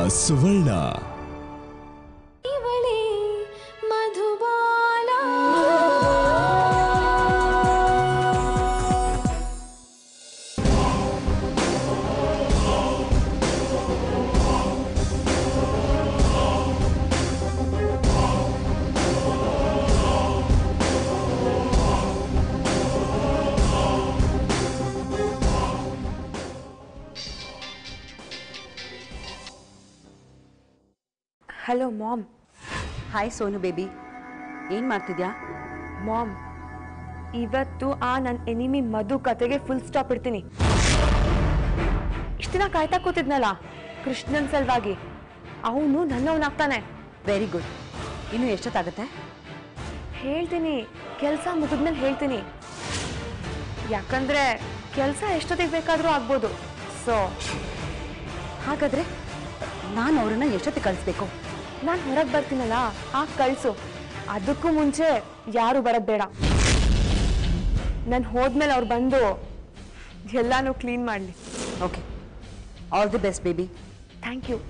ಸುವರ್ಣ ಇವಳೇ Madhubala hello mom hi Sonu baby ಏನು ಮಾಡ್ತಿದ್ಯಾ ಮಾಮ್ ಇವತ್ತು ಆ ನನ್ನ ಎನಿಮಿ ಮಧು ಕತೆಗೆ ಫುಲ್ ಸ್ಟಾಪ್ ಇಡ್ತೀನಿ ಇಷ್ಟ ದಿನ ಕಾಯ್ತಾ ಕೂತಿದ್ನಲ್ಲ ಕೃಷ್ಣನ್ ಸಲುವಾಗಿ ಅವನು ನನ್ನವನಾಗ್ತಾನೆ ವೆರಿ ಗುಡ್ ಇನ್ನು ಎಷ್ಟೊತ್ತಾಗುತ್ತೆ ಹೇಳ್ತೀನಿ ಕೆಲಸ ಮುಗಿದ್ಮೇಲೆ ಹೇಳ್ತೀನಿ ಯಾಕಂದ್ರೆ ಕೆಲಸ ಎಷ್ಟೊತ್ತಿಗೆ ಬೇಕಾದರೂ ಆಗ್ಬೋದು ಸೊ ಹಾಗಾದ್ರೆ ನಾನು ಅವ್ರನ್ನ ಎಷ್ಟೊತ್ತಿಗೆ ಕಳಿಸ್ಬೇಕು ನಾನು ಹೊರಗೆ ಬರ್ತೀನಲ್ಲ ಆ ಕಳ್ಸು ಅದಕ್ಕೂ ಮುಂಚೆ ಯಾರು ಬರೋದು ಬೇಡ ನಾನು ಹೋದ್ಮೇಲೆ ಅವ್ರು ಬಂದು ಎಲ್ಲಾನು ಕ್ಲೀನ್ ಮಾಡಲಿ okay all the best baby thank you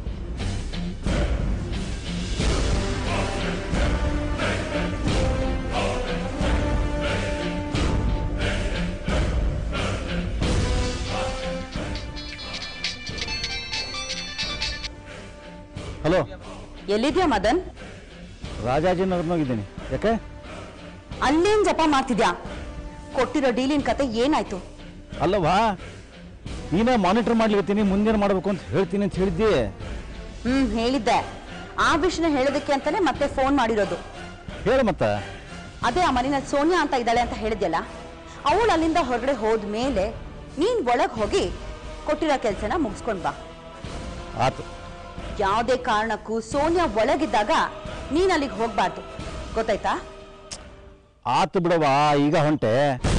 hello ಎಲ್ಲಿದ್ಯಾ ಮದನ್ ರಾಜಾಜಿನಗರ್ನಾಗಿದ್ದೀನಿ ಯಾಕೆ ಅಲ್ಲೇನ್ ಜಪ ಮಾಡ್ತಿದ್ಯಾ ಕೊಟ್ಟಿರೋ ಡೀಲಿನ ಕತೆ ಏನಾಯ್ತು ಅಲ್ಲವಾ ನೀನೇ ಮಾನಿಟರ್ ಮಾಡ್ಲಿಕತ್ತೀನಿ ಮುಂದೇನು ಮಾಡಬೇಕು ಅಂತ ಹೇಳ್ತೀನಿ ಅಂತ ಹೇಳಿದ್ದಿ ಹ್ಮ್ ಹೇಳಿದ್ದೆ ಆ ವಿಷಯನ ಹೇಳೋದಕ್ಕೆ ಅಂತಾನೆ ಮತ್ತೆ ಫೋನ್ ಮಾಡಿರೋದು ಹೇಳು ಮತ್ತ ಅದೇ ಆ ಮನೆಯಲ್ಲಿ ಸೋನಿಯಾ ಅಂತ ಇದ್ದಾಳೆ ಅಂತ ಹೇಳಿದ್ಯಲ್ಲ ಅವಳು ಅಲ್ಲಿಂದ ಹೊರಗಡೆ ಹೋದ್ಮೇಲೆ ನೀನ್ ಒಳಗ್ ಹೋಗಿ ಕೊಟ್ಟಿರೋ ಕೆಲ್ಸನ ಮುಗಿಸ್ಕೊಂಡ್ ಬಾ ಆತು ಯಾವುದೇ ಕಾರಣಕ್ಕೂ ಸೋನಿಯಾ ಒಳಗಿದ್ದಾಗ ನೀನ್ ಅಲ್ಲಿಗೆ ಹೋಗ್ಬಾರ್ದು ಗೊತ್ತಾಯ್ತಾ ಆತು ಬಿಡವಾ ಈಗ ಹೊಂಟೆ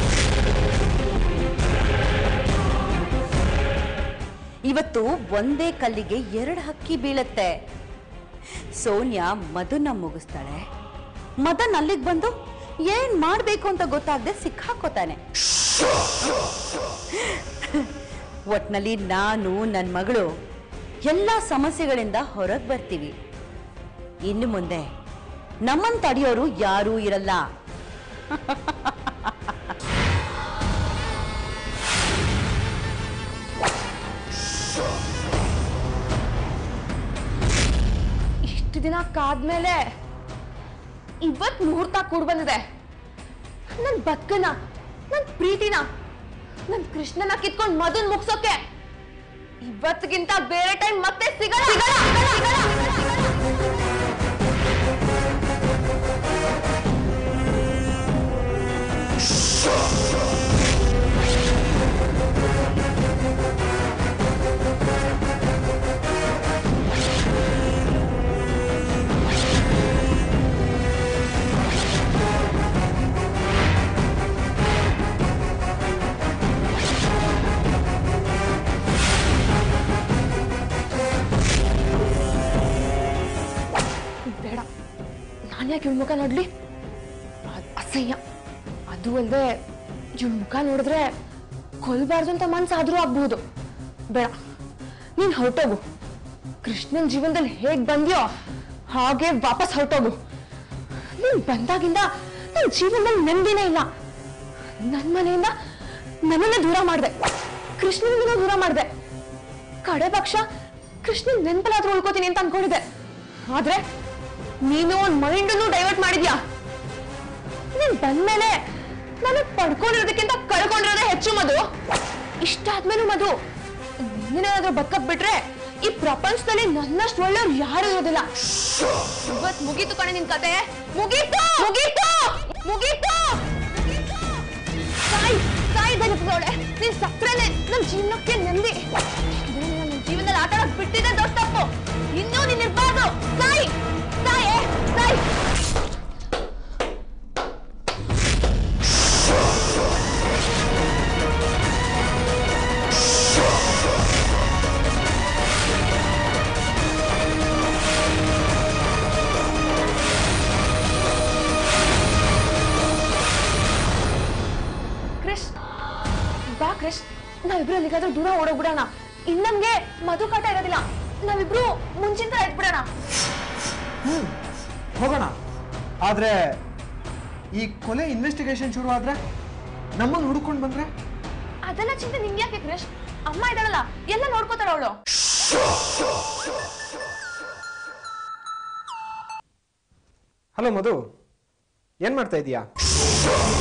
ಇವತ್ತು ಒಂದೇ ಕಲ್ಲಿಗೆ ಎರಡು ಹಕ್ಕಿ ಬೀಳತ್ತೆ ಸೋನಿಯಾ ಮದನ್ನ ಮುಗಿಸ್ತಾಳೆ ಮದನ್ ಅಲ್ಲಿಗೆ ಬಂದು ಏನ್ ಮಾಡ್ಬೇಕು ಅಂತ ಗೊತ್ತಾಗದೆ ಸಿಕ್ಕಾಕೋತಾನೆ ಒಟ್ನಲ್ಲಿ ನಾನು ನನ್ನ ಮಗಳು ಎಲ್ಲ ಸಮಸ್ಯೆಗಳಿಂದ ಹೊರಗೆ ಬರ್ತೀವಿ ಇನ್ನು ಮುಂದೆ ನಮ್ಮನ್ ತಡೆಯೋರು ಯಾರೂ ಇರಲ್ಲ ಇಷ್ಟು ದಿನ ಕಾದ್ಮೇಲೆ ಇವತ್ ಮುಹೂರ್ತ ಕೂಡ್ ಬಂದಿದೆ ನನ್ ಬದುಕನ ನನ್ ಪ್ರೀತಿನ ನನ್ ಕೃಷ್ಣನ ಕಿತ್ಕೊಂಡ್ ಮದನ್ ಮುಗ್ಸೋಕೆ ಇವತ್ತಿಗಿಂತ ಬೇರೆ ಟೈಮ್ ಮತ್ತೆ ಸಿಗಲ್ಲ ಸಿಗಲ್ಲ, ಸಿಗಲ್ಲ. ಬೇಡ ನಾನು ಯಾಕೆ ಇವಳ ಮುಖ ನೋಡ್ಲಿ ಅದ್ ಅಸಹ್ಯ ಅದು ಅಲ್ಲದೆ ಇವಳ ಮುಖ ನೋಡಿದ್ರೆ ಕೊಲ್ಬಾರ್ದು ಅಂತ ಮನ್ಸಾದ್ರೂ ಆಗ್ಬಹುದು ಬೇಡ ನೀನ್ ಹೊರಟೋಗು ಕೃಷ್ಣನ್ ಜೀವನದಲ್ಲಿ ಹೇಗ್ ಬಂದ್ಯೋ ಹಾಗೆ ವಾಪಸ್ ಹೊರಟೋಗು ನೀನ್ ಬಂದಾಗಿಂದ ನನ್ನ ಜೀವನದಲ್ಲಿ ನೆಮ್ಮದಿನೇ ಇಲ್ಲ ನನ್ನ ಮನೆಯಿಂದ ನನ್ನನ್ನ ದೂರ ಮಾಡಿದೆ ಕೃಷ್ಣನಿಂದ ದೂರ ಮಾಡಿದೆ ಕಡೆ ಪಕ್ಷ ಕೃಷ್ಣನ್ ನೆನಪಲ್ಲಾದ್ರೂ ಉಳ್ಕೋತೀನಿ ಅಂತ ಅನ್ಕೊಂಡಿದ್ದೆ ಆದ್ರೆ ನೀನು ಒಂದ್ ಮೈಂಡನ್ನು ಡೈವರ್ಟ್ ಮಾಡಿದ್ಯಾ ನೀನ್ ಬಂದ್ಮೇಲೆ ನಾನು ಪಡ್ಕೊಂಡಿರೋದಕ್ಕಿಂತ ಕಳ್ಕೊಂಡಿರೋದೇ ಹೆಚ್ಚು ಮಧು ಇಷ್ಟ ಆದ್ಮೇಲೂ ಮಧು ನೀನೇನಾದ್ರೂ ಬದುಕಕ್ ಬಿಟ್ರೆ ಈ ಪ್ರಪಂಚದಲ್ಲಿ ನನ್ನಷ್ಟು ಒಳ್ಳೆಯವ್ರು ಯಾರು ಇರೋದಿಲ್ಲ ಇವತ್ ಮುಗೀತು ಕಣೆ ನಿನ್ ಕತೆ ಮುಗೀತು ಮುಗೀತು ಮುಗೀತು ಸಾಯಿ ಸಾಯಿ ಧರಿಸಿದವಳೆ ನೀನ್ ಸತ್ರೇನೆ ನನ್ ಜೀವನಕ್ಕೆ ನೆಮ್ಮದಿ ನನ್ನ ಜೀವನದಲ್ಲಿ ಆಟ ಆಡಕ್ ಬಿಟ್ಟಿದ್ದೆ ದೊಡ್ಡ ತಪ್ಪು ಇನ್ನೂ ನೀನ್ ಇರ್ಬಾರ್ದು ಸಾಯಿ ಸಾಯೇ ಸಾಯಿ ಕ್ರಿಶ್ ಬಾ ಕ್ರಿಶ್ ನಾವಿಬ್ರು ಎಲ್ಲಿಗಾದ್ರೂ ದೂರ ಓಡೋಗ್ಬಿಡೋಣ ಇನ್ ನಮ್ಗೆ ಮಧು ಕಾಟ ಇರೋದಿಲ್ಲ ನಾವಿಬ್ರು ಮುಂಚಿನ ಇಟ್ಬಿಡೋಣ ಹ್ಮ್ ಹೋಗೋಣ ಆದ್ರೆ ಈ ಕೊಲೆ ಇನ್ವೆಸ್ಟಿಗೇಷನ್ ಶುರು ಆದ್ರೆ ನಮ್ಮನ್ನು ಹುಡ್ಕೊಂಡು ಬಂದ್ರೆ ಅದೆಲ್ಲ ಚಿಂತೆ ನಿಂಗೆ ಯಾಕೆ ಕ್ರಿಶ್ ಅಮ್ಮ ಇದ್ದಾಳಲ್ಲ ಎಲ್ಲ ನೋಡ್ಕೋತಾಳ ಅವಳು ಹಲೋ ಮಧು ಏನ್ ಮಾಡ್ತಾ ಇದೀಯಾ